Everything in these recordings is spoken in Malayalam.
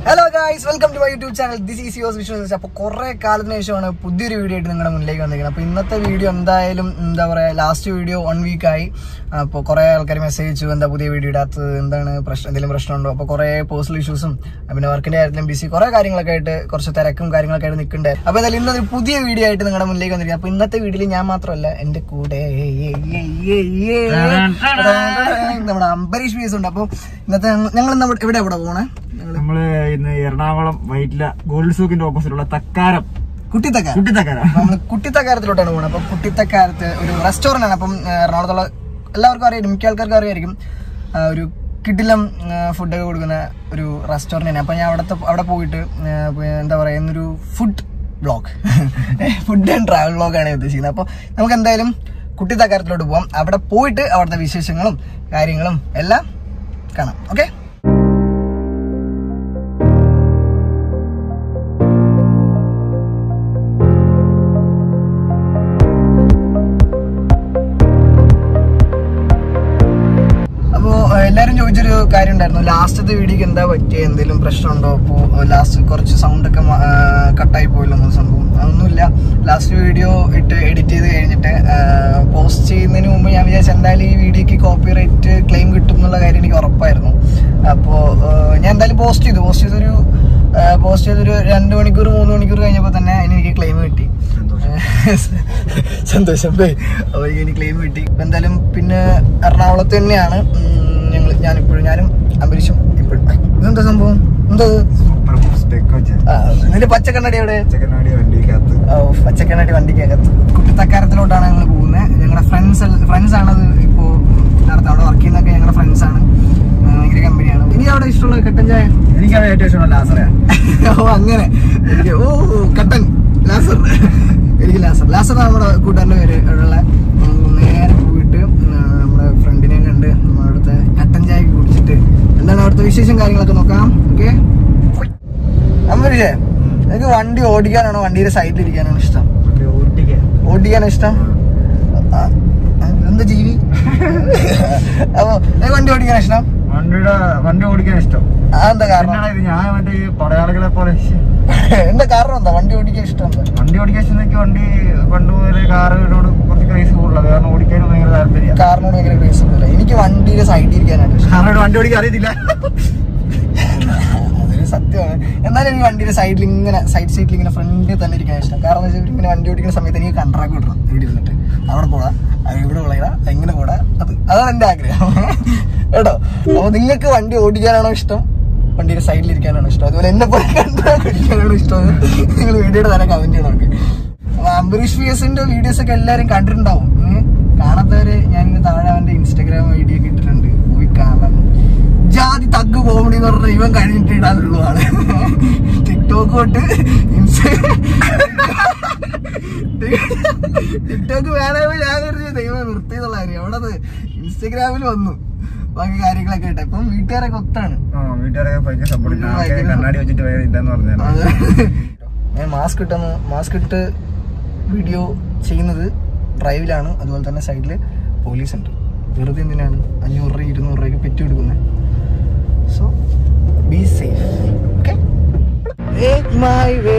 Hello guys welcome to my YouTube channel this is yours Vishnu അപ്പോൾ കുറേ കാലത്തിന് ശേഷമാണ് പുതിയൊരു വീഡിയോ ആയിട്ട് നിങ്ങളുടെ മുന്നിലേക്ക് വന്നിരിക്കുന്നത് അപ്പോൾ ഇന്നത്തെ വീഡിയോ എന്തായാലും എന്താ പറയുക ലാസ്റ്റ് വീഡിയോ വൺ വീക്കായി അപ്പോൾ കുറേ ആൾക്കാർ മെസ്സേജ് അയച്ചു എന്താ പുതിയ വീഡിയോ ഇടാത്തത് എന്താണ് പ്രശ്നം എന്തെങ്കിലും പ്രശ്നമുണ്ടോ അപ്പോൾ കുറേ പേഴ്സണൽ ഇഷ്യൂസും പിന്നെ വർക്കിൻ്റെ കാര്യത്തിലും ബിസി കുറേ കാര്യങ്ങളൊക്കെ ആയിട്ട് കുറച്ച് തിരക്കും കാര്യങ്ങളൊക്കെ ആയിട്ട് നിൽക്കുന്നുണ്ട് അപ്പോൾ എന്തായാലും ഇന്നൊരു പുതിയ വീഡിയോ ആയിട്ട് നിങ്ങളുടെ മുന്നിലേക്ക് വന്നിരിക്കുന്നത് അപ്പോൾ ഇന്നത്തെ വീഡിയോയിൽ ഞാൻ മാത്രമല്ല എൻ്റെ കൂടെ നമ്മുടെ അംബരീഷ് ബീസ് ഉണ്ട് അപ്പോൾ ഇന്നത്തെ ഞങ്ങൾ ഇന്ന് എവിടെ എവിടെ പോകണേ ഞങ്ങൾ നമ്മള് ഇന്ന് എറണാകുളം വൈറ്റില ഗോൾഡ് സൂക്കിന്റെ ഓപ്പോസിറ്റുള്ള തക്കാരം കുട്ടിത്തക്ക കുട്ടിത്തക്കാര നമ്മൾ കുട്ടിത്തക്കാരത്തിലോട്ടാണ് പോകുന്നത് അപ്പൊ കുട്ടിത്തക്കാരത്ത് ഒരു റെസ്റ്റോറന്റ് ആണ് അപ്പം ആ, എറണാകുളത്തുള്ള എല്ലാവർക്കും അറിയാം മിക്ക ആൾക്കാർക്കും അറിയായിരിക്കും ആ, ഒരു കിടിലം ഫുഡൊക്കെ കൊടുക്കുന്ന ഒരു റെസ്റ്റോറന്റ് ആണ് അപ്പൊ ഞാൻ അവിടുത്തെ അവിടെ പോയിട്ട് ആ, പി- എന്താ പറയാ ഇന്നൊരു food blog food and travel ബ്ലോഗാണ് ഉദ്ദേശിക്കുന്നത് അപ്പോൾ നമുക്ക് എന്തായാലും കുട്ടിത്തക്കാരത്തിലോട്ട് പോവാം അവിടെ പോയിട്ട് അവിടുത്തെ വിശേഷങ്ങളും കാര്യങ്ങളും എല്ലാം കാണാം ഓക്കെ അപ്പോ ഏഹ്, എല്ലാരും ചോദിച്ചൊരു കാര്യം ഉണ്ടായിരുന്നു ലാസ്റ്റത്തെ വീഡിയോക്ക് എന്താ പറ്റിയ എന്തെങ്കിലും പ്രശ്നമുണ്ടോ അപ്പോ ലാസ്റ്റ് കുറച്ച് സൗണ്ട് ഒക്കെ കട്ടായി പോയല്ലോ എന്ന സംഭവം അതൊന്നുമില്ല ലാസ്റ്റ് വീഡിയോ ഇട്ട് എഡിറ്റ് ചെയ്ത് കഴിഞ്ഞിട്ട് പോസ്റ്റ് ചെയ്യുന്നതിന് മുമ്പ് ഞാൻ വിചാരിച്ചു എന്തായാലും ഈ വീഡിയോക്ക് കോപ്പിറൈറ്റ് ക്ലെയിം കിട്ടും എന്നുള്ള കാര്യം എനിക്ക് ഉറപ്പായിരുന്നു അപ്പോൾ ഞാൻ എന്തായാലും പോസ്റ്റ് ചെയ്തു പോസ്റ്റ് ചെയ്തൊരു പോസ്റ്റ് ചെയ്തൊരു രണ്ട് മണിക്കൂർ മൂന്ന് മണിക്കൂർ കഴിഞ്ഞപ്പോൾ തന്നെ അതിന് എനിക്ക് ക്ലെയിം കിട്ടി സന്തോഷം ബേ അപ്പോൾ എനിക്ക് ക്ലെയിം കിട്ടി ഇപ്പൊ എന്തായാലും പിന്നെ എറണാകുളത്ത് തന്നെയാണ് ഞങ്ങൾ ഞാനിപ്പോഴും ഞാനും അംബരീഷും ഇപ്പോഴും ഐ, ഇതെന്താ സംഭവം എന്താ ഇത്? സൂപ്പർ സ്പെക്ക് വെച്ച ആ, നിന്റെ പച്ചക്കണ്ണടി എവിടെ ചെക്കനാടി വണ്ടിക്കകത്ത് ഓ പച്ചക്കണ്ണടി വണ്ടിക്കകത്ത് കുട്ടിത്തക്കാരത്തിലോട്ടാണ് ഞങ്ങൾ പോകുന്നത് ഞങ്ങളുടെ ഫ്രണ്ട്സ് ഫ്രണ്ട്സ് ആണത് ഇപ്പോൾ നടത്തുന്നത് അവിടെ വർക്ക് ചെയ്യുന്നൊക്കെ ഞങ്ങളുടെ ഫ്രണ്ട്സ് ആണ് ആ, ഭയങ്കര കമ്പനിയാണ് ഇനി അവിടെ ഇഷ്ടമുള്ള കട്ടൻ ചായ എനിക്കത് ഏറ്റവും ഇഷ്ടമുള്ള ലാസറയാ ഓ അങ്ങനെ എനിക്ക് ഓ കട്ടൻ ലാസർ എനിക്ക് ലാസർ ലാസർ നമ്മുടെ കൂട്ടുകാരൻ്റെ പേര് ഉള്ള നേരെ പോയിട്ട് ഉം, നമ്മുടെ ഫ്രണ്ടിനെ കണ്ട് നമ്മുടെ അവിടുത്തെ കട്ടൻ ചായ ഒക്കെ കുടിച്ചിട്ട് എന്താണ് അവിടുത്തെ വിശേഷം കാര്യങ്ങളൊക്കെ നോക്കാം ഓക്കെ അമ്മരില്ലേ എനിക്ക് വണ്ടി ഓടിക്കാനാണോ വണ്ടിയുടെ സൈഡിൽ ഇരിക്കാനാണോ ഇഷ്ടം വണ്ടി ഓട്ടിക്കാൻ ഓടിക്കാനോ ഇഷ്ടം ആ, ആ, എന്താ ജീവി അപ്പൊ എനിക്ക് വണ്ടി ഓടിക്കാനോ ഇഷ്ടം വണ്ടിയുടെ വണ്ടി ഓടിക്കാൻ ഇഷ്ടം അതെന്താ കാരണം എന്നാണ് ഇത് ഞാൻ മറ്റേ ഈ പടയാളികളെ പോലെ ശ്ശെ. എന്താ കാരണം എന്താ വണ്ടി ഓടിക്കാൻ ഇഷ്ടം എന്താ വണ്ടി ഓടിക്കാൻ ഇഷ്ടം വണ്ടി പണ്ട് മുതലേ കാറിനോട് കുറച്ച് ക്രൈസ് കൂടുതലാണ് കാരണം ഓടിക്കാനും ഭയങ്കര താല്പര്യം കാറിനോട് ഭയങ്കര ക്രേസ് ഒന്നുമില്ല എനിക്ക് വണ്ടിയുടെ സൈഡിൽ ഇരിക്കാനായിട്ട് ഇഷ്ടം കാറിനോട് വണ്ടി ഓടിക്കാൻ അറിയത്തില്ല അതൊരു സത്യമാണ് എന്നാലും എനിക്ക് വണ്ടിയുടെ സൈഡിൽ ഇങ്ങനെ സൈഡ് സീറ്റിൽ ഇങ്ങനെ ഫ്രണ്ടിൽ തന്നെ ഇരിക്കാൻ ഇഷ്ടം കാരണം എന്താ വെച്ചാൽ ഇങ്ങനെ വണ്ടി ഓടിക്കുന്ന സമയത്ത് എനിക്ക് കണ്ട്രാക്ട് വിടണം ഇവിടെ ഇരുന്നിട്ട് അവിടെ പോടാ അത് ഇവിടെ വിളയിടാ എങ്ങനെ പോടാ അത് അതാണ് എന്റെ ആഗ്രഹം കേട്ടോ അപ്പൊ നിങ്ങൾക്ക് വണ്ടി ഓടിക്കാനാണോ ഇഷ്ടം വണ്ടിയുടെ സൈഡിൽ ഇരിക്കാനാണോ ഇഷ്ടം അതുപോലെ എന്നെ പോലെ കണ്ട്രാക്ട് ഇരിക്കാനാണോ ഇഷ്ടം നിങ്ങൾ വീഡിയോയുടെ തന്നെ കമന്റ് ചെയ്ത് നോക്കി അപ്പൊ അംബരീഷ് വി എസിന്റെ വീഡിയോസ് ഒക്കെ എല്ലാരും കണ്ടിട്ടുണ്ടാവും ഉം. കാണാത്തവര് ഞാൻ ഇന്ന് താഴെ അവന്റെ ഇൻസ്റ്റാഗ്രാം വീഡിയോ ഒക്കെ ഇട്ടിട്ടുണ്ട് പോയി കാണാൻ ജാതി തഗ് കോമഡി എന്ന് പറഞ്ഞ ഇവൻ കഴിഞ്ഞിട്ട് ഇടാനുള്ളതാണ് ടിക്ടോക്ക് തൊട്ട് ടിക്ടോക്ക് വേണമെങ്കിൽ ഞാൻ കരുതി ദൈവം നിർത്തിയെന്നുള്ള കാര്യം അവിടെ അത് ഇൻസ്റ്റഗ്രാമിൽ വന്നു ബാക്കി കാര്യങ്ങളൊക്കെ ഇട്ട് ഇപ്പം വീട്ടുകാരൊക്കെ ഒത്താണ് ആ വീട്ടുകാരൊക്കെ ഭയങ്കര സപ്പോർട്ട് ഭയങ്കര കണ്ണാടി വെച്ചിട്ട് വേറെ ഇല്ലെന്ന് പറഞ്ഞാൽ അത് ഞാൻ മാസ്ക് ഇട്ടെന്ന് മാസ്ക് ഇട്ട് വീഡിയോ ചെയ്യുന്നത് ഡ്രൈവിലാണ് അതുപോലെ തന്നെ സൈഡിൽ പോലീസ് ഉണ്ട് വെറുതെ എന്തിനാണ് അഞ്ഞൂറ് രൂപ ഇരുന്നൂറ് രൂപയ്ക്ക് പെറ്റി കൊടുക്കുന്നത് so be safe okay my way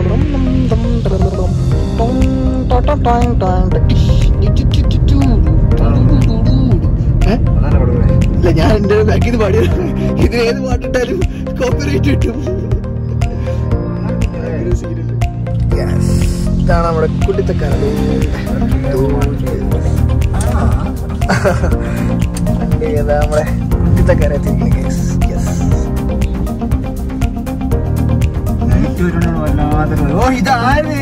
അതാണ് കൊടുക്കുന്നത് ഇല്ല ഞാൻ എന്റെ ബാക്കിൽ നിന്ന് പാടിയത് ഇത് ഏത് പാട്ടിട്ടാലും കോപ്പിറൈറ്റ് കിട്ടും ഭയങ്കര scene ഉണ്ട്. Yes. ഇതാണ് നമ്മുടെ കുട്ടിത്തക്കാരൻ വണ്ടി ഏതാ നമ്മുടെ കുട്ടിത്തക്കാരെ ഓ ഇതാര്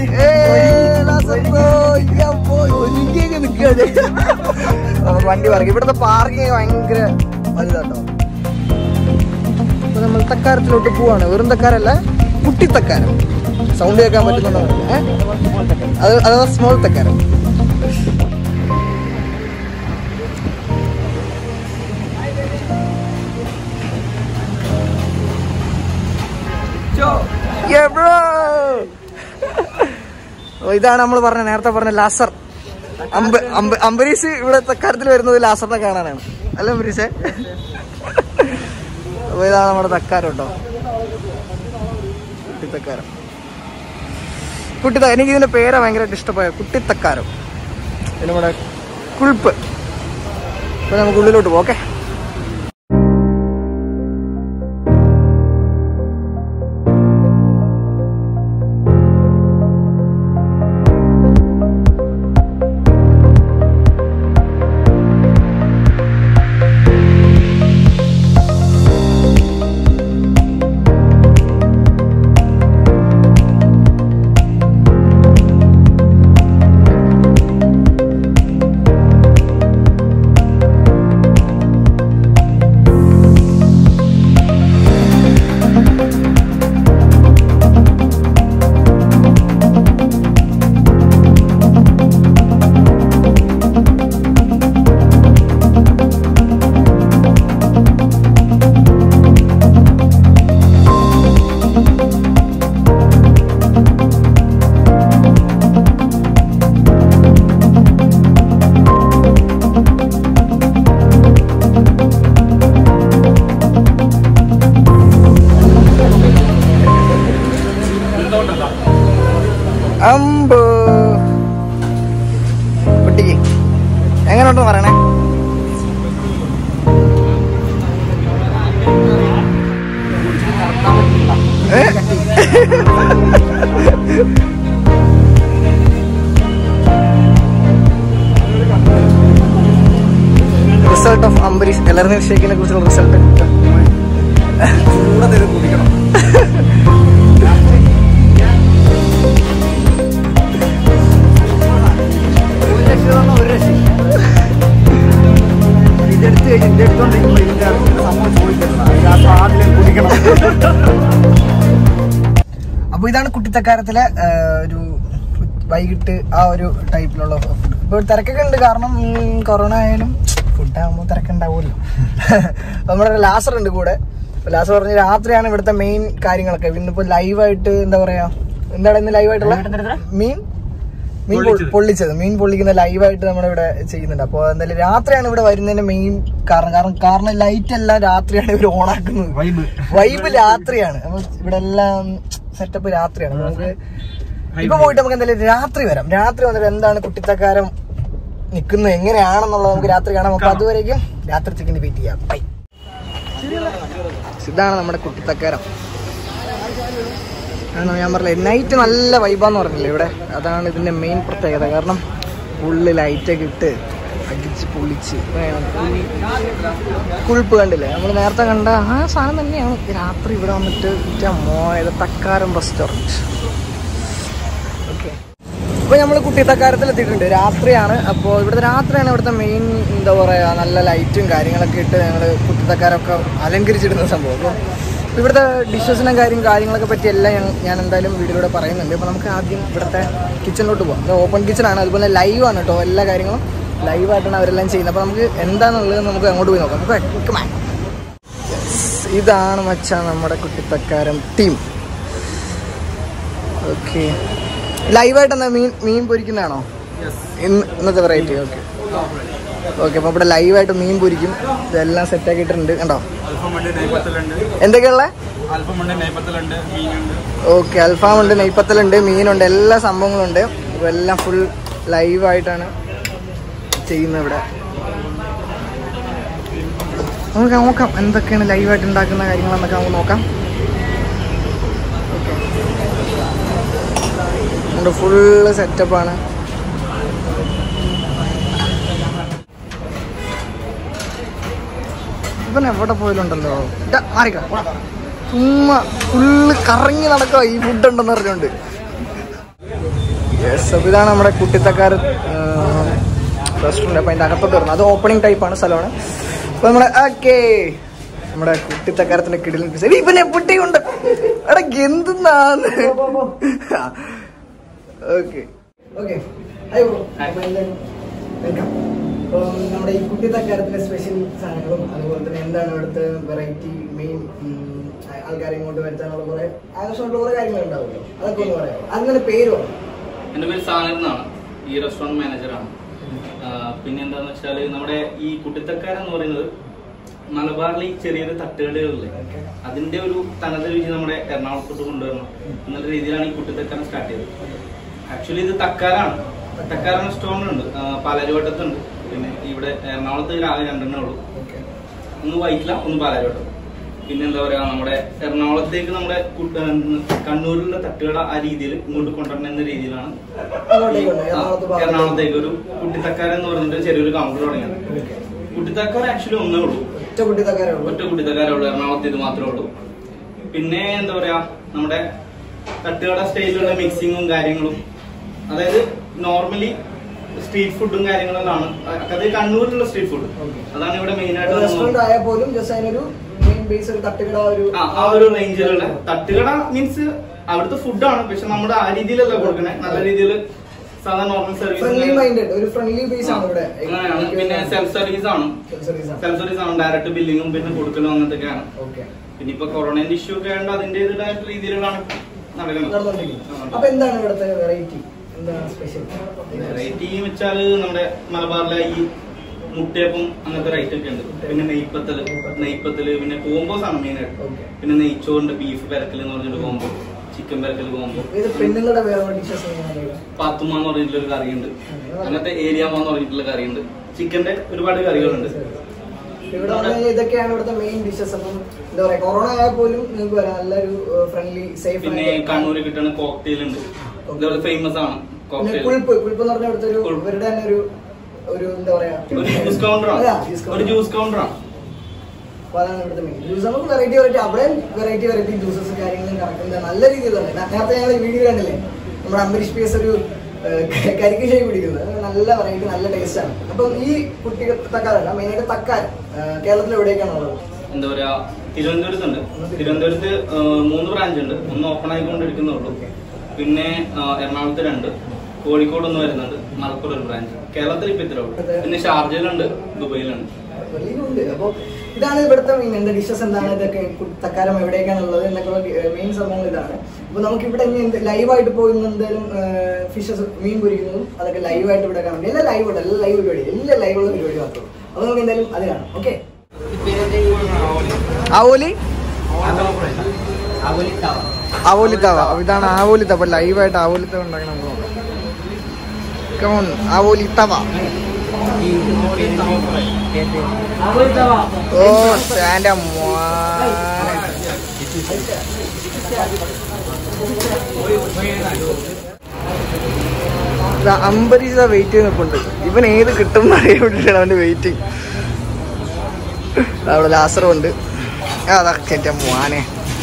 വണ്ടി പറയും ഇവിടുത്തെ പാർക്കിംഗ് ഭയങ്കര വലുതാട്ടോ ഇപ്പൊ നമ്മൾ തക്കാരത്തിലോട്ട് പോവാണ് വെറും തക്കാരല്ല കുട്ടിത്തക്കാരം സൗണ്ട് കേൾക്കാൻ പറ്റുന്നുണ്ടോ ഏഹ് അത് അഥവാ സ്മോൾ തക്കാരം Yeah, bro. ഓ, ഇതാണ് നമ്മൾ പറഞ്ഞ നേരത്തെ പറഞ്ഞ ലാസർ അമ്പ അമ്പ- അംബരീഷ് ഇവിടെ തക്കാരത്തിൽ വരുന്നത് ലാസറിനെ കാണാനാണ് അല്ല അംബരീഷേ അപ്പൊ ഇതാണ് നമ്മുടെ തക്കാരം കേട്ടോ കുട്ടിത്തക്കാരം കുട്ടിത്ത എനിക്ക് ഇതിന്റെ പേരാ ഭയങ്കരമായിട്ട് ഇഷ്ടമായ കുട്ടിത്തക്കാരം പിന്നെ നമ്മുടെ കുൾപ്പ് അപ്പൊ നമുക്ക് ഉള്ളിലോട്ട് പോകാം ഓക്കെ അമ്പോ കുട്ടിക്ക് എങ്ങനെയുണ്ടെന്ന് പറയണേ ഏ? റിസൾട്ട് ഓഫ് അംബരീഷ് ഇളനീർ ഷേക്കിനെ കുറിച്ചുള്ള റിസൾട്ട് ഇതെടുത്ത് കഴിഞ്ഞ് ഇതെടുത്തോണ്ടിരിക്കുമ്പോ ഇതിന്റെ സംഭവം ചോദിക്കുന്നത് ആ സ്വാദിലും കുടിക്കണം അപ്പൊ ഇതാണ് കുട്ടിത്തക്കാരത്തിലെ ആ, ഒരു വൈകിട്ട് ആ ഒരു ടൈപ്പിലുള്ള ഫുഡ് ഇപ്പൊ തിരക്കൊക്കെ ഉണ്ട് കാരണം ഉം, കൊറോണ ആയാലും ഫുഡ് ആകുമ്പോൾ തിരക്കുണ്ടാവുമല്ലോ നമ്മുടെ ലാസർ ഉണ്ട് കൂടെ ലാസർ പറഞ്ഞ രാത്രിയാണ് ഇവിടുത്തെ മെയിൻ കാര്യങ്ങളൊക്കെ ഇന്നിപ്പോ ലൈവായിട്ട് എന്താ പറയാ എന്താണ് ഇന്ന് ലൈവായിട്ടുള്ള മീൻ മീൻ പൊ- പൊള്ളിച്ചത് മീൻ പൊള്ളിക്കുന്ന ലൈവായിട്ട് നമ്മുടെ ഇവിടെ ചെയ്യുന്നുണ്ട് അപ്പോൾ എന്തായാലും രാത്രിയാണ് ഇവിടെ വരുന്നതിന്റെ മെയിൻ കാരണം കാരണം കാരണം ലൈറ്റ് എല്ലാം രാത്രിയാണ് ഇവർ ഓണാക്കുന്നത് വൈബ് വൈബ് രാത്രിയാണ് അപ്പൊ ഇവിടെ എല്ലാം സെറ്റപ്പ് രാത്രിയാണ് അപ്പൊ നമുക്ക് ഇപ്പൊ പോയിട്ട് നമുക്ക് എന്തായാലും രാത്രി വരാം രാത്രി വന്നിട്ട് എന്താണ് കുട്ടിത്തക്കാരം നിൽക്കുന്നത് എങ്ങനെയാണെന്നുള്ളത് നമുക്ക് രാത്രി കാണാം അപ്പൊ അതുവരേക്കും രാത്രി ചിക്കൻ വെയിറ്റ് ചെയ്യാം ബൈ ഇതാണ് നമ്മുടെ കുട്ടിത്തക്കാരം ആണ് ഞാൻ പറഞ്ഞില്ലേ നൈറ്റ് നല്ല വൈബാന്ന് പറഞ്ഞില്ലേ ഇവിടെ അതാണ് ഇതിന്റെ മെയിൻ പ്രത്യേകത കാരണം ഫുള്ള് ലൈറ്റൊക്കെ ഇട്ട് അടിച്ച് പൊളിച്ച് വേണം. കുളിപ്പ് കണ്ടില്ലേ നമ്മൾ നേരത്തെ കണ്ട ആ സാധനം തന്നെയാണ് രാത്രി ഇവിടെ വന്നിട്ട് ഇറ്റ മോയത് തക്കാരം റെസ്റ്റോറൻറ്റ് ഓക്കെ ഇപ്പോൾ നമ്മൾ കുട്ടിത്തക്കാരത്തിൽ എത്തിയിട്ടുണ്ട് രാത്രിയാണ് അപ്പോൾ ഇവിടുത്തെ രാത്രിയാണ് ഇവിടുത്തെ മെയിൻ എന്താ പറയുക നല്ല ലൈറ്റും കാര്യങ്ങളൊക്കെ ഇട്ട് ഞങ്ങൾ കുട്ടിത്തക്കാരൊക്കെ അലങ്കരിച്ചിടുന്ന സംഭവം അപ്പോൾ ഇവിടുത്തെ ഡിഷസിനും കാര്യം കാര്യങ്ങളൊക്കെ പറ്റി എല്ലാം ഞാൻ- ഞാൻ എന്തായാലും വീഡിയോയിലൂടെ പറയുന്നുണ്ട് അപ്പോൾ നമുക്ക് ആദ്യം ഇവിടുത്തെ കിച്ചണിലോട്ട് പോകാം ഇത് ഓപ്പൺ കിച്ചണാണ് അതുപോലെ ലൈവ് ആണ് കേട്ടോ എല്ലാ കാര്യങ്ങളും ലൈവായിട്ടാണ് അവരെല്ലാം ചെയ്യുന്നത് അപ്പോൾ നമുക്ക് എന്താണെന്നുള്ളത് നമുക്ക് അങ്ങോട്ട് പോയി നോക്കാം നമുക്ക് come on. Yes. ഇതാണ് മച്ചാ നമ്മുടെ കുട്ടിത്തക്കാരം ടീം ഓക്കെ ലൈവായിട്ട് എന്താ മീൻ മീൻ പൊരിക്കുന്നതാണോ ഇന്ന് ഇന്നത്തെ വെറൈറ്റി ഓക്കെ ഓക്കെ അപ്പോൾ ഇവിടെ ലൈവായിട്ട് മീൻ പൊരിക്കും ഇതെല്ലാം സെറ്റ് ആക്കിയിട്ടുണ്ട് കണ്ടോ അൽഫമുണ്ട് നെയ്പത്തലുണ്ട് എന്തൊക്കെയുള്ള അൽഫമുണ്ട് നെയ്പത്തലുണ്ട് മീനുണ്ട് ഓക്കെ അൽഫാം ഉണ്ട് നെയ്പ്പത്തലുണ്ട് മീനുണ്ട് എല്ലാ സംഭവങ്ങളുണ്ട് അപ്പോൾ എല്ലാം ഫുൾ ലൈവായിട്ടാണ് ചെയ്യുന്നത് ഇവിടെ നമുക്ക് നോക്കാം എന്തൊക്കെയാണ് ലൈവായിട്ട് ഉണ്ടാക്കുന്ന കാര്യങ്ങളെന്നൊക്കെ നമുക്ക് നോക്കാം നമ്മുടെ ഫുള്ള് സെറ്റപ്പാണ് ഇവൻ എവിടെ പോയാലുണ്ടല്ലോ ഇതാ, മാറിക്ക പോടാ. ചുമ്മാ ഫുള്ള് കറങ്ങി നടക്കുക ഈ ഫുഡ് ഉണ്ടെന്ന് പറഞ്ഞുകൊണ്ട് യെസ് അപ്പോൾ ഇതാണ് നമ്മുടെ കുട്ടിത്തക്കാർ റെസ്റ്റോറൻറ്റ് അപ്പോൾ അതിൻ്റെ അകത്തോട്ട് വരുന്നത് അത് ഓപ്പണിംഗ് ടൈപ്പാണ് സ്ഥലമാണ് അപ്പോൾ നമ്മുടെ ഓക്കേ നമ്മുടെ കുട്ടിത്തക്കാരത്തിൻ്റെ കിടിലും ഇവനെ പൊട്ടിയുണ്ട് എടാ എന്തെന്നാന്ന് ഓക്കെ ഓക്കെ വെൽക്കം അപ്പം നമ്മുടെ ഈ കുട്ടിത്തക്കാരത്തിലെ സ്പെഷ്യൽ സാധനങ്ങളും അതുപോലെ തന്നെ എന്താണ് ഇവിടുത്തെ വെറൈറ്റി മെയിൻ ആൾക്കാരെ ഇങ്ങോട്ട് വരുത്താനുള്ള കുറെ ആകർഷമായിട്ടുള്ള കുറെ കാര്യങ്ങൾ ഉണ്ടാവുമല്ലോ അതൊക്കെ ഒന്ന് പറയാം അങ്ങനെ പേര് പറയും എൻ്റെ പേര് സാഗർ എന്നാണ് ഈ റെസ്റ്റോറൻറ്റ് മാനേജറാണ് പിന്നെ എന്താന്ന് വെച്ചാൽ നമ്മുടെ ഈ കുട്ടിത്തക്കാരൻ എന്ന് പറയുന്നത് മലബാറിൽ ഈ ചെറിയൊരു തട്ടുകടകളില്ലേ അതിന്റെ ഒരു തനത് രുചി നമ്മുടെ എറണാകുളത്തോട്ട് കൊണ്ടുവരണം എന്നുള്ള രീതിയിലാണ് ഈ കുട്ടിത്തക്കാരം സ്റ്റാർട്ട് ചെയ്തത് ആക്ച്വലി ഇത് തക്കാരാണ് തക്കാരം സ്റ്റോറിനുണ്ട് പാലാരിവട്ടത്തുണ്ട് പിന്നെ ഇവിടെ എറണാകുളത്ത് ആകെ രണ്ടെണ്ണേ ഉള്ളൂ ഒന്ന് വൈറ്റില ഒന്ന് പാലാരിവട്ടം പിന്നെ എന്താ പറയാ നമ്മുടെ എറണാകുളത്തേക്ക് നമ്മുടെ കുട്ട- കണ്ണൂരിലുള്ള തട്ടുകട ആ രീതിയിൽ ഇങ്ങോട്ട് കൊണ്ടുവരണം എന്ന രീതിയിലാണ് അങ്ങോട്ടേക്ക് ഉണ്ട്. ആ, എറണാകുളത്ത് ഭാഗത്ത്. എറണാകുളത്തേക്ക് ഒരു കുട്ടിത്തക്കാരൻ എന്ന് പറഞ്ഞിട്ട് ചെറിയൊരു കൗണ്ടർ തുടങ്ങിയത് കുട്ടിത്തക്കാർ ആക്ച്വലി ഒന്നേ ഉള്ളൂ ഒറ്റ കുട്ടി തക്കാരേ ഉള്ളൂ ഒറ്റ കുട്ടിത്തക്കാരേ ഉള്ളൂ എറണാകുളത്ത് ഇത് മാത്രമേ ഉള്ളൂ പിന്നെ എന്താ പറയാ നമ്മുടെ തട്ടുകട സ്റ്റൈലിലുള്ള മിക്സിങ്ങും കാര്യങ്ങളും അതായത് നോർമലി സ്ട്രീറ്റ് ഫുഡും കാര്യങ്ങളെല്ലാം അത് കണ്ണൂരിലുള്ള സ്ട്രീറ്റ് ഫുഡ് അതാണ് ഇവിടെ മെയിൻ ആയിട്ട് റെസ്റ്റോറന്റ് നമ്മൾ- ആയാൽ പോലും ജസ്റ്റ് അതിനൊരു മെയിൻ ബേസ് ഒരു തട്ടുകട ഒരു ആ, ആ ഒരു റേഞ്ചിലുള്ള തട്ടുകട മീൻസ് അവിടുത്തെ ഫുഡാണ് പക്ഷെ നമ്മുടെ ആ രീതിയിലല്ല കൊടുക്കണേ നല്ല രീതിയിൽ സാധാരണ നോർമൽ ഫ്രണ്ട്ലി സർവീസ് മൈൻഡഡ് ഒരു ഫ്രണ്ട്ലി ബേസ് ആണ് ഇവിടെ അങ്ങനെയാണ് പിന്നെ സെൽഫ് സർവീസ് ആണ് സർവീസ് ആണ് സെൽഫ് സർവീസ് ആണ് ഡയറക്റ്റ് ബില്ലിങ്ങും പിന്നെ കൊടുക്കലും അങ്ങനത്തെയൊക്കെയാണ് ഓക്കെ പിന്നെ ഇപ്പൊ കൊറോണന്റെ ഇഷ്യൂ ഒക്കെ ആയതുകൊണ്ട് അതിന്റേതായ രീതിയിലാണ് നടക്കുന്നത് നടന്നുകൊണ്ടിരിക്കുന്നത് അപ്പൊ എന്താണ് ഇവിടുത്തെ വെറൈറ്റി എന്താണ് സ്പെഷ്യൽ വെറൈറ്റി വെച്ചാല് നമ്മുടെ മലബാറിലെ ഈ മുട്ടയപ്പം അങ്ങനത്തെ ഒരു ഐറ്റം ഒക്കെ ഉണ്ട് പിന്നെ നെയ്പ്പത്തല് നെയ്പ്പത്തല് പിന്നെ കോമ്പോസ് ആണ് മെയിൻ ആയിട്ട് ഓക്കെ പിന്നെ നെയ്ച്ചോറിന്റെ ബീഫ് പെരക്കൽ എന്ന് പറഞ്ഞൊരു കോമ്പോ ചിക്കൻ പെരക്കൽ കോമ്പോ ഇത് പെണ്ണുങ്ങളുടെ വേറെ ഡിഷസ് എങ്ങനെയാണ് പാത്തുമ്മ എന്ന് പറഞ്ഞിട്ടുള്ള ഒരു കറിയുണ്ട് അങ്ങനത്തെ ഏരിയാമ എന്ന് പറഞ്ഞിട്ടുള്ള കറിയുണ്ട് ചിക്കന്റെ ഒരുപാട് കറികളുണ്ട് ഇവിടെ വന്ന് കഴിഞ്ഞാൽ ഇതൊക്കെയാണ് ഇവിടുത്തെ മെയിൻ ഡിഷസ് അപ്പം എന്താ പറയാ കൊറോണ ആയാൽ പോലും നിങ്ങൾക്ക് വരാം നല്ലൊരു ഫ്രണ്ട്ലി സേഫ് പിന്നെ കണ്ണൂര് കിട്ടുന്ന കോക്ടെയിൽ ഉണ്ട് ഇതേപോലെ ഫേമസ് ആണ് പിന്നെ കോക്ടെയിൽ കുളിപ്പ് കുളിപ്പ് എന്ന് പറഞ്ഞ ഇവിടുത്തെ ഒരു കുളിപ്പ്. ഇവരുടെ തന്നെ ഒരു ഒരു എന്താ പറയാ ഒരു ജ്യൂസ് കൗണ്ടറാണ് അതാ, juice ഒരു counter. ജ്യൂസ് കൗണ്ടറാണ് അപ്പൊ അതാണ് ഇവിടുത്തെ മെയിൻ ജ്യൂസ് നമുക്ക് വെറൈറ്റി വെറൈറ്റി അവിടെ വെറൈറ്റി വെറൈറ്റി ജ്യൂസസ് കാര്യങ്ങളും കറക്കുന്നത് നല്ല രീതിയിൽ തന്നെ ന- നേരത്തെ ഞങ്ങൾ വീഡിയോ കണ്ടില്ലേ നമ്മുടെ അംബരീഷ് പി എസ് ഒരു കരിക്ക് ഷേക്ക് പിടിക്കുന്നത് അത് നല്ല വെറൈറ്റി നല്ല ടേസ്റ്റ് ആണ് അപ്പം ഈ കുട്ടി തക്കാരല്ല മെയിനായിട്ട് തക്കാരം ഏഹ് കേരളത്തിൽ എവിടെയൊക്കെയാണ് ഉള്ളത് എന്താ പറയാ തിരുവനന്തപുരത്തുണ്ട് തിരുവനന്തപുരത്ത് ആ, മൂന്ന് ബ്രാഞ്ച് ഉണ്ട് ഒന്ന് ഓപ്പൺ ആയിക്കൊണ്ടിരിക്കുന്നുള്ളൂ പിന്നെ ആ, എറണാകുളത്ത് രണ്ട് കോഴിക്കോട് ഒന്ന് വരുന്നുണ്ട് മലപ്പുറം ഒരു ബ്രാഞ്ച് കേരളത്തിൽ ഇപ്പൊ ഇത്രേ ഉള്ളൂ പിന്നെ ഷാർജയിലുണ്ട് ദുബൈയിലുണ്ട് വെളിയിലുണ്ട് അപ്പോൾ ഇതാണ് ഇവിടുത്തെ മെയിൻ എന്താ ഡിഷസ് എന്താണ് ഇതൊക്കെ കു- തക്കാരം എവിടെയൊക്കെയാണ് ഉള്ളത് എന്നൊക്കെയുള്ള മെയിൻ സംഭവങ്ങൾ ഇതാണ് അപ്പൊ നമുക്ക് ഇവിടെ ഇനി എന്ത് ലൈവായിട്ട് പോയി ഇന്ന് എന്തായാലും ഫിഷസ് മീൻ പൊരിക്കുന്നതും അതൊക്കെ ലൈവായിട്ട് ഇവിടെ കാണാം എല്ലാം ലൈവ് ഉണ്ട് എല്ലാം ലൈവ് പരിപാടി എല്ലാം ലൈവുള്ള പരിപാടി മാത്രം അപ്പൊ നമുക്ക് എന്തായാലും അത് കാണാം ഓക്കെ ആവോലി ആവോലിത്താവ ഇതാണ് ആവോലിത്ത അപ്പൊ ലൈവായിട്ട് ആവോലിത്ത ഉണ്ടാക്കണം നമുക്ക് നോക്കാം Come on, ആവോലിത്തവ ഓ സ്റ്റാൻഡ് അമ്പരീശ വെയിറ്റ് ചെയ്ത് നിൽപ്പുണ്ട് ഇവൻ ഏത് കിട്ടും എന്ന് അറിയാൻ വേണ്ടിയിട്ടാണ് അവന്റെ വെയിറ്റിംഗ് അവിടെ ലാസറും ഉണ്ട് അതാ ചേട്ടാ മോനെ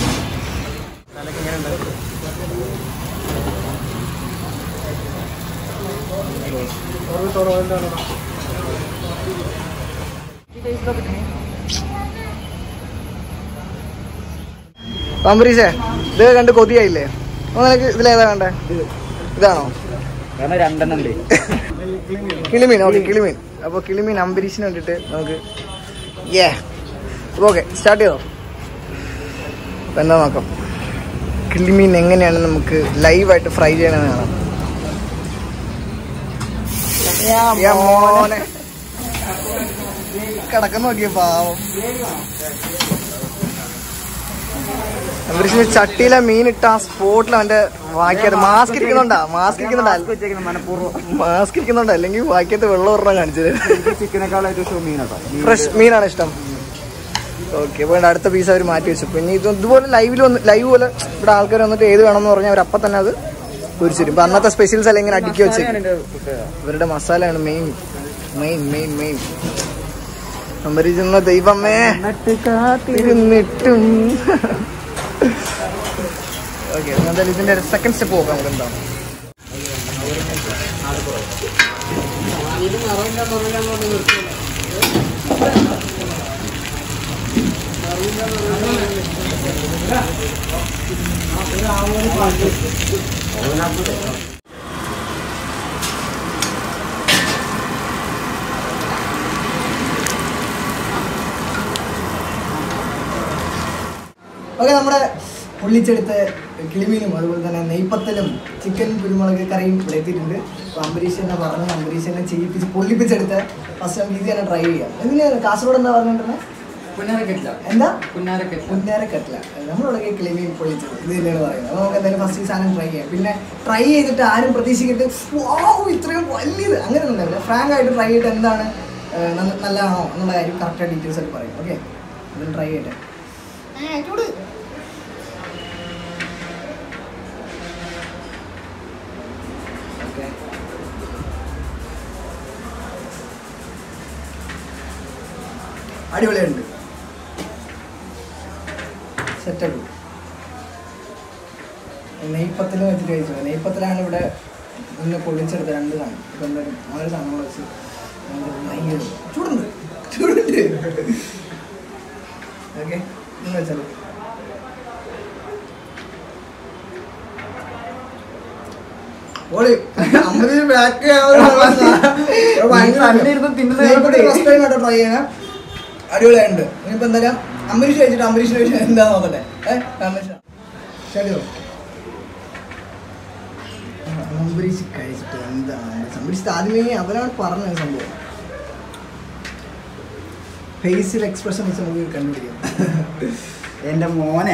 അംബരീഷേ ഇത് കണ്ട് കൊതിയായില്ലേ അപ്പൊ നിനക്ക് ഇതിലേതാ വേണ്ടേ ഇതാണോ കാരണം രണ്ടെണ്ണം ഉണ്ട് കിളിമീൻ ഓക്കെ കിളിമീൻ അപ്പോൾ കിളിമീൻ അംബരീഷിന് വേണ്ടിയിട്ട് നമുക്ക് ഏ ഓക്കെ സ്റ്റാർട്ട് ചെയ്തോ അപ്പം എന്താ നോക്കാം കിളിമീൻ എങ്ങനെയാണ് നമുക്ക് ലൈവായിട്ട് ഫ്രൈ ചെയ്യണമെന്ന് കാണാം യാ മോനെ കിടക്കുന്ന നോക്കിയ പാവം അംബരീഷിന് ചട്ടിയിലെ മീൻ ഇട്ട ആ സ്പോട്ടിൽ അവന്റെ വാക്കിയത് മാസ്ക് ഇരിക്കുന്നുണ്ടാ മാസ്ക് ഇരിക്കുന്നുണ്ടാ വെച്ചേക്കുന്നത് മനഃപൂർവ്വം മാസ്ക് ഇരിക്കുന്നുണ്ട് അല്ലെങ്കിൽ വാക്യത്ത് വെള്ളം ഒരെണ്ണം കാണിച്ചത് എനിക്ക് ചിക്കനേക്കാളായിട്ട് ഇഷ്ടം മീനാട്ടോ ഫ്രഷ് മീനാണ് ഇഷ്ടം ഓക്കെ അപ്പോൾ അടുത്ത പീസ് അവർ മാറ്റി വെച്ചു പിന്നെ ഇത് ഇതുപോലെ ലൈവിൽ വന്ന് ലൈവ് പോലെ ഇവിടെ ആൾക്കാർ വന്നിട്ട് ഏത് വേണമെന്ന് പറഞ്ഞാൽ അവർ അപ്പം തന്നെ അത് പൊരിച്ചിരും ഇപ്പൊ അന്നത്തെ സ്പെഷ്യൽസ് എല്ലാം ഇങ്ങനെ അടുക്കി വെച്ച് ഇവരുടെ മസാലയാണ് മെയിൻ മെയിൻ മെയിൻ മെയിൻ സംഭരിക്കുന്ന ദൈവമേ കാത്തിരുന്നിട്ടും ഓക്കെ എന്തായാലും ഇതിന്റെ സെക്കൻഡ് സ്റ്റെപ്പ് നോക്കാം നമുക്ക് എന്താണ് ഓക്കെ നമ്മുടെ പൊള്ളിച്ചെടുത്ത കിളിമീനും അതുപോലെ തന്നെ നെയ്പ്പത്തലും ചിക്കൻ കുരുമുളക് കറിയും ഇവിടെ എത്തിയിട്ടുണ്ട് അപ്പോൾ അംബരീഷ് എന്നെ പറഞ്ഞു അംബരീഷ് എന്നെ ചെയ്യിപ്പിച്ച് പൊള്ളിപ്പിച്ചെടുത്ത ഫസ്റ്റ് നമുക്ക് ഇത് തന്നെ ട്രൈ ചെയ്യാം എങ്ങനെയാണ് കാസർഗോഡ് എന്താ പറഞ്ഞിട്ടുണ്ടെങ്കിൽ പുന്നാരക്കെട്ടില്ല എന്താ പുന്നാരക്കെട്ടില്ല പുന്നാരക്കട്ടില്ല നമ്മളുടെ ക്ലിമി പൊളിച്ചത് ഇത് തന്നെയാണ് പറയുന്നത് അപ്പോൾ നമുക്ക് എന്തായാലും ഫസ്റ്റ് ഈ സാധനം ട്രൈ ചെയ്യാം പിന്നെ ട്രൈ ചെയ്തിട്ട് ആരും പ്രതീക്ഷിക്കിട്ട് വാവ് ഇത്രയും വലിയത് അങ്ങനെ ഒന്നും ഉണ്ടാവില്ല ഫ്രാങ്ക് ആയിട്ട് ട്രൈ ചെയ്തിട്ട് എന്താണ് ഏഹ്, നല്ല- നല്ലതാണോ എന്നുള്ള കാര്യം കറക്റ്റായിട്ട് ഡീറ്റെയിൽസ് ആയിട്ട് പറയും ഓക്കെ അതിൽ ട്രൈ ചെയ്യട്ടെ ആ, ചൂട് ഓക്കെ അടിപൊളിയുണ്ട് സെറ്റപ്പ് നെയ്പ്പത്തിൽ വെച്ചിട്ട് കഴിച്ചു നെയ്പ്പത്തിലാണ് ഇവിടെ ഇന്ന് പൊളിച്ചെടുത്ത രണ്ട് സാധനം ഇപ്പം എന്തായാലും ആ ഒരു സാധനം കൂടെ വെച്ച് നമുക്ക് try ചെയ്ത് നോക്കാം. ചൂടുണ്ട് ചൂടുണ്ട് ഓക്കെ ഇന്ന് വെച്ചാലോ ഓളി അമ്പത് ബാക്ക് ഫസ്റ്റ് ടൈം ആയിട്ട് ട്രൈ ചെയ്യാൻ അടിപൊളിയായിട്ടുണ്ട് ഇനിയിപ്പോ എന്തായാലും അംബരീഷ് കഴിച്ചിട്ട് അംബരീഷ് കഴിച്ചിട്ട് എന്താ നോക്കട്ടെ ഏഹ് അംബരീഷ് ശരിയോ അംബരീഷ് കഴിച്ചിട്ട് എന്താണ് അംബരീഷ് ആദ്യമേ അവനാണ് പറഞ്ഞ സംഭവം ഫേസിൽ എക്സ്പ്രഷൻ വെച്ച് നമുക്ക് കണ്ടുപിടിക്കാം എന്റെ മോനെ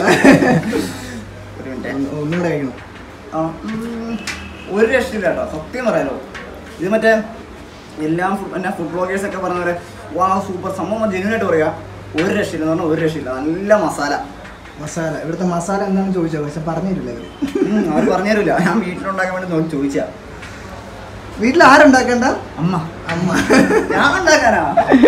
ഒരു മിനിറ്റ് ഒന്നുകൂടെ കഴിക്കണം ആ, ഉം, ഒരു രക്ഷയില്ല കേട്ടോ സത്യം പറയാലോ ഇത് മറ്റേ എല്ലാം ഫുഡ് എന്നാ ഫുഡ് ബ്ലോഗേഴ്സ് ഒക്കെ പറഞ്ഞ പോലെ വാ സൂപ്പർ സംഭവം ജെന്യൂനായിട്ട് പറയാ ഒരു രക്ഷയില്ല എന്ന് പറഞ്ഞാൽ ഒരു രക്ഷയില്ല നല്ല മസാല മസാല ഇവിടുത്തെ മസാല എന്താണെന്ന് ചോദിച്ചോ പക്ഷെ പറഞ്ഞിട്ടില്ല അവര് ഉം, അവർ പറഞ്ഞുതരില്ല ഞാൻ വീട്ടിലുണ്ടാക്കാൻ വേണ്ടി നോക്കി ചോദിച്ചാ വീട്ടിൽ ആരുണ്ടാക്കണ്ട അമ്മ അമ്മ ഞാൻ ഉണ്ടാക്കാനാ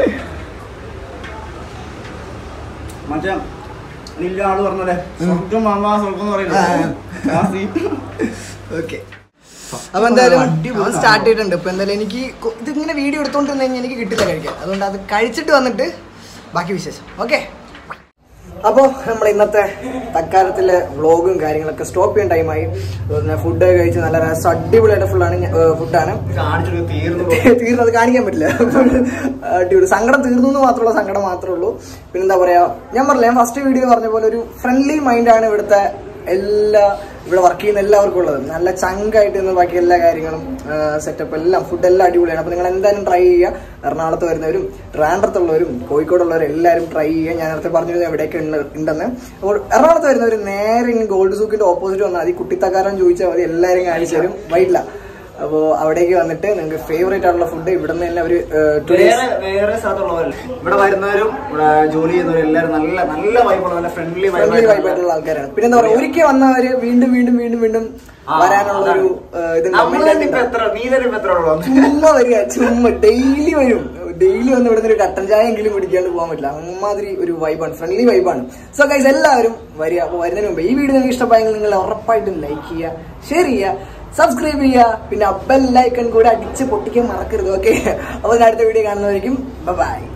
മറ്റേ വലിയ ആള് പറഞ്ഞല്ലേ സ്വർഗം മാമാ സ്വർഗം എന്ന് പറയുന്നത് ആ scene. ഓക്കെ അപ്പൊ എന്തായാലും അടിപൊളി സ്റ്റാർട്ട് ചെയ്തിട്ടുണ്ട് ഇപ്പൊ എന്തായാലും എനിക്ക് കൊ- ഇതിങ്ങനെ വീഡിയോ എടുത്തോണ്ട് നിന്ന് കഴിഞ്ഞാൽ എനിക്ക് കിട്ടില്ല കഴിക്കാൻ അതുകൊണ്ട് അത് കഴിച്ചിട്ട് വന്നിട്ട് ബാക്കി വിശേഷം ഓക്കെ അപ്പോൾ നമ്മൾ ഇന്നത്തെ തക്കാലത്തിലെ വ്ളോഗും കാര്യങ്ങളൊക്കെ സ്റ്റോപ്പ് ചെയ്യാൻ ടൈമായി അതുപോലെ ഫുഡ് കഴിച്ച് നല്ല രസം അടിപൊളിയായിട്ട് ഫുള്ളാണ് ഫുഡാണ് കാണിച്ചിട്ട് തീർന്നു തീർന്നത് കാണിക്കാൻ പറ്റില്ല അടിപൊളി സങ്കടം തീർന്നു എന്ന് മാത്രമുള്ള സങ്കടം മാത്രമേ ഉള്ളൂ പിന്നെന്താ പറയാ ഞാൻ പറഞ്ഞില്ല ഞാൻ ഫസ്റ്റ് വീഡിയോ പറഞ്ഞ പോലെ ഒരു ഫ്രണ്ട്ലി മൈൻഡാണ് ഇവിടുത്തെ എല്ലാ ഇവിടെ വർക്ക് ചെയ്യുന്ന എല്ലാവർക്കും ഉള്ളത് നല്ല ചങ്കായിട്ട് നിന്ന് ബാക്കി എല്ലാ കാര്യങ്ങളും സെറ്റപ്പ് എല്ലാം ഫുഡ് എല്ലാം അടിപൊളിയാണ് അപ്പോൾ നിങ്ങൾ എന്തായാലും ട്രൈ ചെയ്യുക എറണാകുളത്ത് വരുന്നവരും ട്രാൻഡ്രത്തുള്ളവരും കോഴിക്കോടുള്ളവരും എല്ലാവരും ട്രൈ ചെയ്യുക ഞാൻ നേരത്തെ പറഞ്ഞിരുന്നത് എവിടെയൊക്കെ ഉണ്ട് ഉണ്ടെന്ന് അപ്പോൾ എറണാകുളത്ത് വരുന്നവർ നേരെ ഇങ്ങനെ ഗോൾഡ് സൂക്കിന്റെ ഓപ്പോസിറ്റ് വന്നാൽ മതി കുട്ടിത്തക്കാരൻ ചോദിച്ചാൽ മതി എല്ലാവരും കാണിച്ചു തരും വൈകില്ല അപ്പോൾ അവിടേക്ക് വന്നിട്ട് നിങ്ങൾക്ക് ഫേവറേറ്റ് ആയിട്ടുള്ള ഫുഡ് ഇവിടെ നിന്ന് തന്നെ ഒരു വേറെ വേറെ സ്ഥലത്തുള്ളവരല്ല ഇവിടെ വരുന്നവരും ഇവിടെ ജോലി ചെയ്യുന്നവരും എല്ലാവരും നല്ല നല്ല വൈബുള്ള നല്ല ഫ്രണ്ട്ലി ഫ്രണ്ട്ലി വൈബായിട്ടുള്ള ആൾക്കാരാണ് പിന്നെ എന്താ പറയാ ഒരിക്കൽ വന്നവര് വീണ്ടും വീണ്ടും വീണ്ടും വീണ്ടും വരാനുള്ള ഒരു നമ്മളിപ്പോ എത്ര നീ തന്നെ ഇപ്പൊ എത്ര ഉള്ളൂ ചുമ്മാ വരിക ചുമ്മാ ഡെയിലി വരും ഡെയിലി വന്ന് ഇവിടെ ഒരു കട്ടൻ ചായ എങ്കിലും കുടിക്കാണ്ട് പോകാൻ പറ്റില്ല അമ്മാതിരി ഒരു വൈബാണ് ഫ്രണ്ട്ലി വൈബാണ് സോ ഗൈസ് എല്ലാവരും വരിക അപ്പോൾ വരുന്നതിന് മുമ്പ് ഈ വീഡിയോ നിങ്ങൾക്ക് ഇഷ്ടമായെങ്കിൽ നിങ്ങൾ ഉറപ്പായിട്ടും ലൈക്ക് ചെയ്യുക ഷെയർ ചെയ്യുക സബ്സ്ക്രൈബ് ചെയ്യുക പിന്നെ ബെൽ ലൈക്കൺ കൂടെ അടിച്ച് പൊട്ടിക്കാൻ മറക്കരുത് ഓക്കെ അപ്പോൾ അടുത്ത വീഡിയോ കാണുന്നതായിരിക്കും ബൈ